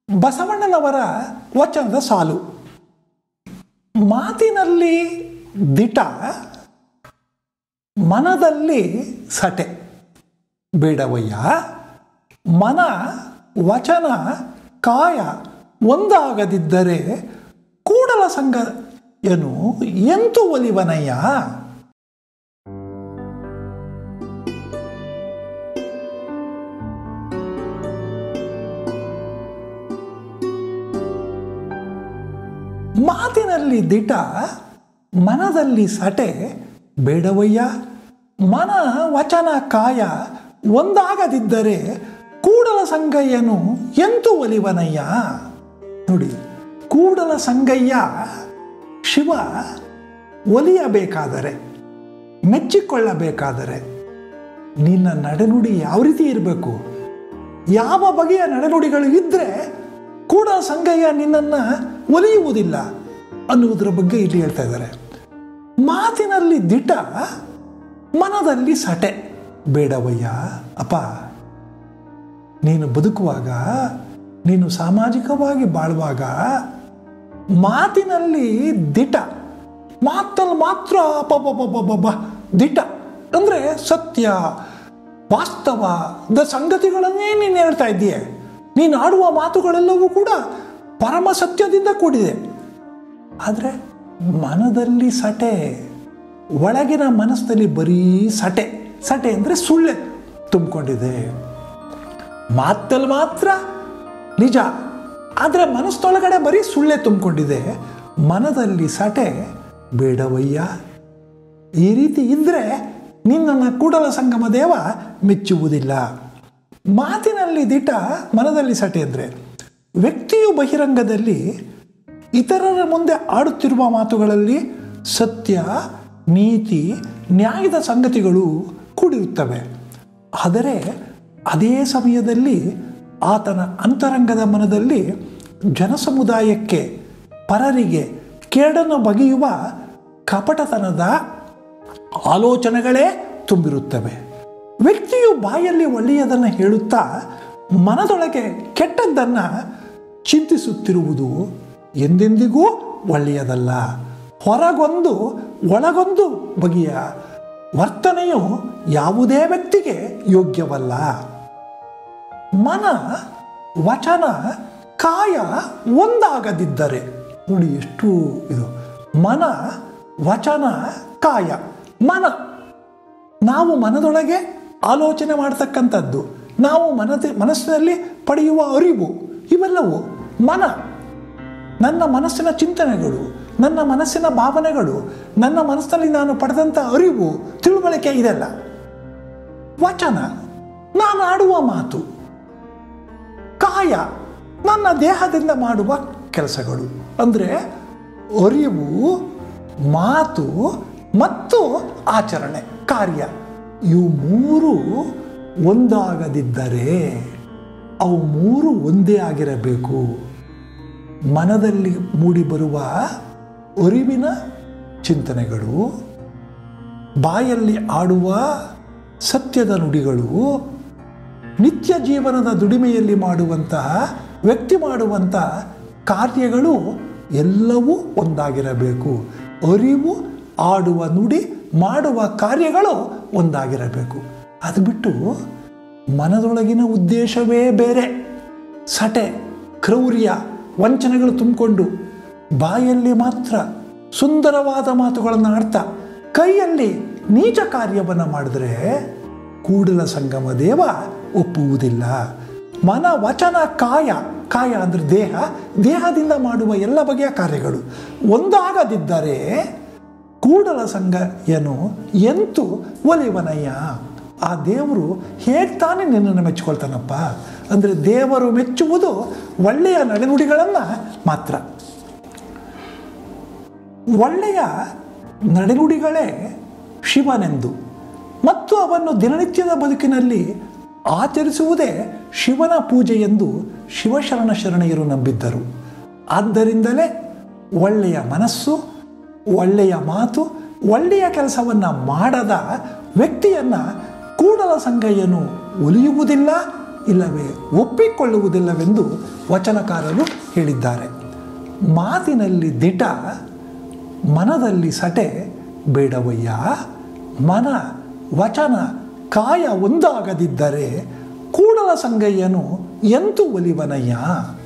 ಬಸವಣ್ಣನವರ ವಚನದ ಸಾಲು ಮಾತಿನಲ್ಲಿ ದಿಟ ಮನದಲ್ಲಿ ಸಟೆ ಬೇಡವಯ್ಯ ಮನ ವಚನ ಕಾಯ ಒಂದಾಗದಿದ್ದರೆ ಕೂಡಲ ಸಂಘ ಏನು ಎಂತು ಒಲಿವನಯ್ಯ ಮಾತಿನಲ್ಲಿ ದಿಟ ಮನದಲ್ಲಿ ಸಟೆ ಬೇಡವಯ್ಯ ಮನ ವಚನ ಕಾಯ ಒಂದಾಗದಿದ್ದರೆ ಕೂಡಲ ಸಂಗಯ್ಯನು ಎಂತು ಒಲಿವನಯ್ಯ ನೋಡಿ ಕೂಡಲ ಸಂಗಯ್ಯ ಶಿವ ಒಲಿಯಬೇಕಾದರೆ ಮೆಚ್ಚಿಕೊಳ್ಳಬೇಕಾದರೆ ನಿನ್ನ ನಡೆನುಡಿ ಯಾವ ರೀತಿ ಇರಬೇಕು ಯಾವ ಬಗೆಯ ನಡೆನುಡಿಗಳು ಇದ್ದರೆ ಕೂಡ ಸಂಗಯ್ಯ ನಿನ್ನನ್ನು ಒಲಿಯುವುದಿಲ್ಲ ಅನ್ನುವುದರ ಬಗ್ಗೆ ಇಲ್ಲಿ ಹೇಳ್ತಾ ಇದ್ದಾರೆ ಮಾತಿನಲ್ಲಿ ದಿಟ ಮನದಲ್ಲಿ ಸಟೆ ಬೇಡವಯ್ಯ ಅಪ್ಪ ನೀನು ಬದುಕುವಾಗ ನೀನು ಸಾಮಾಜಿಕವಾಗಿ ಬಾಳುವಾಗ ಮಾತಿನಲ್ಲಿ ದಿಟ ಮಾತಲ್ಲಿ ಮಾತ್ರ ಅಬ್ಬಬ್ಬಬ್ಬಬ್ಬಬ್ಬ ದಿಟ ಅಂದರೆ ಸತ್ಯ ವಾಸ್ತವ ದ ಸಂಗತಿಗಳನ್ನೇ ನೀನು ಹೇಳ್ತಾ ಇದ್ದೀಯ ನೀನು ಆಡುವ ಮಾತುಗಳೆಲ್ಲವೂ ಕೂಡ ಪರಮ ಸತ್ಯದಿಂದ ಕೂಡಿದೆ ಆದರೆ ಮನದಲ್ಲಿ ಸಟೆ ಒಳಗಿನ ಮನಸ್ಸಲ್ಲಿ ಬರೀ ಸಟೆ ಸಟೆ ಅಂದರೆ ಸುಳ್ಳೆ ತುಂಬಿಕೊಂಡಿದೆ ಮಾತಲ್ಲಿ ಮಾತ್ರ ನಿಜ ಆದರೆ ಮನಸ್ಸೊಳಗಡೆ ಬರೀ ಸುಳ್ಳೆ ತುಂಬಿಕೊಂಡಿದೆ ಮನದಲ್ಲಿ ಸಟೆ ಬೇಡವಯ್ಯ ಈ ರೀತಿ ಇದ್ದರೆ ನಿನ್ನನ್ನು ಕೂಡಲ ಸಂಗಮ ದೇವ ಮೆಚ್ಚುವುದಿಲ್ಲ ಮಾತಿನಲ್ಲಿ ದಿಟ ಮನದಲ್ಲಿ ಸಟೆ ಅಂದರೆ ವ್ಯಕ್ತಿಯು ಬಹಿರಂಗದಲ್ಲಿ ಇತರರ ಮುಂದೆ ಆಡುತ್ತಿರುವ ಮಾತುಗಳಲ್ಲಿ ಸತ್ಯ ನೀತಿ ನ್ಯಾಯದ ಸಂಗತಿಗಳು ಕೂಡಿರುತ್ತವೆ ಆದರೆ ಅದೇ ಸಮಯದಲ್ಲಿ ಆತನ ಅಂತರಂಗದ ಮನದಲ್ಲಿ ಜನಸಮುದಾಯಕ್ಕೆ ಪರರಿಗೆ ಕೇಡನ್ನು ಬಗೆಯುವ ಕಪಟತನದ ಆಲೋಚನೆಗಳೇ ತುಂಬಿರುತ್ತವೆ ವ್ಯಕ್ತಿಯು ಬಾಯಲ್ಲಿ ಒಳ್ಳೆಯದನ್ನು ಹೇಳುತ್ತಾ ಮನದೊಳಗೆ ಕೆಟ್ಟದ್ದನ್ನು ಚಿಂತಿಸುತ್ತಿರುವುದು ಎಂದೆಂದಿಗೂ ಒಳ್ಳೆಯದಲ್ಲ ಹೊರಗೊಂದು ಒಳಗೊಂದು ಬಗೆಯ ವರ್ತನೆಯು ಯಾವುದೇ ವ್ಯಕ್ತಿಗೆ ಯೋಗ್ಯವಲ್ಲ ಮನ ವಚನ ಕಾಯ ಒಂದಾಗದಿದ್ದರೆ ನೋಡಿ ಎಷ್ಟು ಇದು ಮನ ವಚನ ಕಾಯ ಮನ ನಾವು ಮನದೊಳಗೆ ಆಲೋಚನೆ ಮಾಡ್ತಕ್ಕಂಥದ್ದು ನಾವು ಮನದ ಮನಸ್ಸಿನಲ್ಲಿ ಪಡೆಯುವ ಅರಿವು ಇವೆಲ್ಲವೂ ಮನ ನನ್ನ ಮನಸ್ಸಿನ ಚಿಂತನೆಗಳು ನನ್ನ ಮನಸ್ಸಿನ ಭಾವನೆಗಳು ನನ್ನ ಮನಸ್ಸಿನಲ್ಲಿ ನಾನು ಪಡೆದಂಥ ಅರಿವು ತಿಳುವಳಿಕೆ ಇದೆಲ್ಲ ವಚನ ನಾನು ಆಡುವ ಮಾತು ಕಾಯ ನನ್ನ ದೇಹದಿಂದ ಮಾಡುವ ಕೆಲಸಗಳು ಅಂದರೆ ಅರಿವು ಮಾತು ಮತ್ತು ಆಚರಣೆ ಕಾರ್ಯ ಇವು ಮೂರು ಒಂದಾಗದಿದ್ದರೆ ಅವು ಮೂರು ಒಂದೇ ಆಗಿರಬೇಕು ಮನದಲ್ಲಿ ಮೂಡಿಬರುವ ಅರಿವಿನ ಚಿಂತನೆಗಳು ಬಾಯಲ್ಲಿ ಆಡುವ ಸತ್ಯದ ನುಡಿಗಳು ನಿತ್ಯ ಜೀವನದ ದುಡಿಮೆಯಲ್ಲಿ ಮಾಡುವಂತಹ ವ್ಯಕ್ತಿ ಮಾಡುವಂಥ ಕಾರ್ಯಗಳು ಎಲ್ಲವೂ ಒಂದಾಗಿರಬೇಕು ಅರಿವು ಆಡುವ ನುಡಿ ಮಾಡುವ ಕಾರ್ಯಗಳು ಒಂದಾಗಿರಬೇಕು ಅದು ಬಿಟ್ಟು ಮನದೊಳಗಿನ ಉದ್ದೇಶವೇ ಬೇರೆ ಸಟೆ ಕ್ರೌರ್ಯ ವಂಚನೆಗಳು ತುಂಬಿಕೊಂಡು ಬಾಯಲ್ಲಿ ಮಾತ್ರ ಸುಂದರವಾದ ಮಾತುಗಳನ್ನು ಆಡ್ತಾ ಕೈಯಲ್ಲಿ ನೀಚ ಕಾರ್ಯವನ್ನು ಮಾಡಿದ್ರೆ ಕೂಡಲ ಸಂಗಮ ದೇವ ಒಪ್ಪುವುದಿಲ್ಲ ಮನ ವಚನ ಕಾಯ ಕಾಯ ಅಂದರೆ ದೇಹ ದೇಹದಿಂದ ಮಾಡುವ ಎಲ್ಲ ಬಗೆಯ ಕಾರ್ಯಗಳು ಒಂದಾಗದಿದ್ದರೆ ಕೂಡಲ ಸಂಘ ಏನು ಎಂತು ಒಲಿವನಯ್ಯ ಆ ದೇವರು ಹೇಗೆ ತಾನೇ ನಿನ್ನನ್ನು ಮೆಚ್ಚಿಕೊಳ್ತಾನಪ್ಪ ಅಂದರೆ ದೇವರು ಮೆಚ್ಚುವುದು ಒಳ್ಳೆಯ ನಡೆನುಡಿಗಳನ್ನು ಮಾತ್ರ ಒಳ್ಳೆಯ ನಡೆನುಡಿಗಳೇ ಶಿವನೆಂದು ಮತ್ತು ಅವನ್ನು ದಿನನಿತ್ಯದ ಬದುಕಿನಲ್ಲಿ ಆಚರಿಸುವುದೇ ಶಿವನ ಪೂಜೆ ಎಂದು ಶಿವಶರಣ ಶರಣೆಯರು ನಂಬಿದ್ದರು ಆದ್ದರಿಂದಲೇ ಒಳ್ಳೆಯ ಮನಸ್ಸು ಒಳ್ಳೆಯ ಮಾತು ಒಳ್ಳೆಯ ಕೆಲಸವನ್ನು ಮಾಡದ ವ್ಯಕ್ತಿಯನ್ನು ಕೂಡಲ ಸಂಗಯ್ಯನು ಒಲಿಯುವುದಿಲ್ಲ ಇಲ್ಲವೇ ಒಪ್ಪಿಕೊಳ್ಳುವುದಿಲ್ಲವೆಂದು ವಚನಕಾರರು ಹೇಳಿದ್ದಾರೆ ಮಾತಿನಲ್ಲಿ ದಿಟ ಮನದಲ್ಲಿ ಸಟೆ ಬೇಡವಯ್ಯ ಮನ ವಚನ ಕಾಯ ಒಂದಾಗದಿದ್ದರೆ ಕೂಡಲ ಸಂಗಯ್ಯನು ಎಂತೂ ಒಲಿವನಯ್ಯ